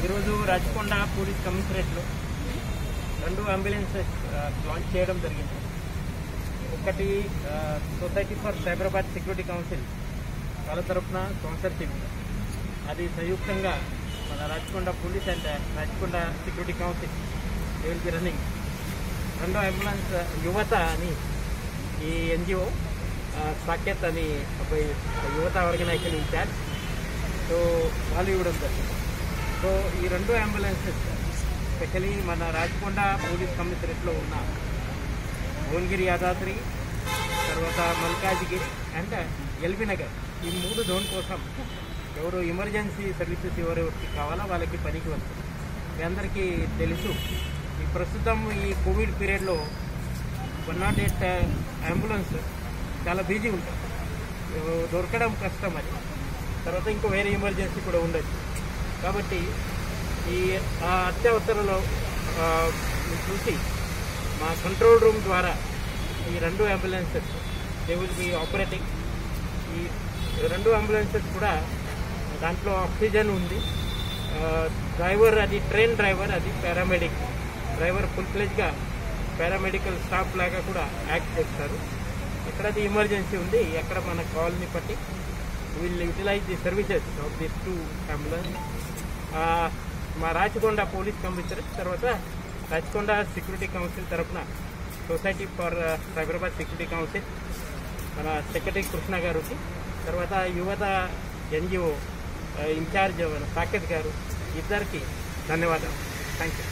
ఈరోజు రాచకొండ పోలీస్ కమిషనరేట్లో రెండు అంబులెన్సెస్ ఆ, లాంచ్ చేయడం జరిగింది ఒకటి ఆ, society for Cyberabad security council వాళ్ళ తరఫున స్పాన్సర్షిప్ అది సంయుక్తంగా మన Rachakonda police and Rachakonda security council they will be running రెండో అంబులెన్స్ యువత అని ఈ ఎన్జిఓ సాకేత్ అని ఒక యువత ఆర్గనైజేషన్ ఇన్ఛార్జ్ సో వాళ్ళు ఇవ్వడం జరిగింది సో ఈ రెండు అంబులెన్సెస్ స్పెషలీ మన రాచకొండ పోలీస్ కమిషనరేట్లో ఉన్న భువనగిరి యాదాద్రి తర్వాత మల్కాజ్గిరి అండ్ ఎల్బీ నగర్ ఈ మూడు జోన్ కోసం ఎవరు ఎమర్జెన్సీ సర్వీసెస్ ఎవరెవరికి కావాలో వాళ్ళకి పనికి వస్తుంది మీ అందరికీ తెలుసు ఈ ప్రస్తుతం ఈ కోవిడ్ పీరియడ్లో వన్ నాట్ ఎయిట్ అంబులెన్స్ చాలా బిజీ ఉంటుంది ఎవ- దొరకడం కష్టం అది తర్వాత ఇంకో వేరే ఎమర్జెన్సీ కూడా ఉండొచ్చు కాబట్టి ఈ ఆ అత్యవసరలో ఆ, మీరు చూసి మా కంట్రోల్ రూమ్ ద్వారా ఈ రెండు ambulances they will be operating ఈ రెండు అంబులెన్సెస్ కూడా దాంట్లో ఆక్సిజన్ ఉంది ఆ, డ్రైవర్ అది ట్రైన్ డ్రైవర్ అది పారామెడిక్ డ్రైవర్ ఫుల్ ఫ్లెజ్గా పారామెడికల్ స్టాఫ్ లాగా కూడా యాక్ట్ చేస్తారు ఎక్కడైతే ఎమర్జెన్సీ ఉంది ఎక్కడ మన కాల్ని బట్టి will utilise the services of this two ambulance మా రాచకొండ పోలీస్ కమిషనర్ తర్వాత రాచకొండ సెక్యూరిటీ కౌన్సిల్ తరఫున society for Cyberabad security council మన సెక్రటరీ కృష్ణ గారికి తర్వాత యువత ఎన్జిఓ ఇన్ఛార్జ్ మన సాకేత్ గారు ఇద్దరికి ధన్యవాదాలు థ్యాంక్ యూ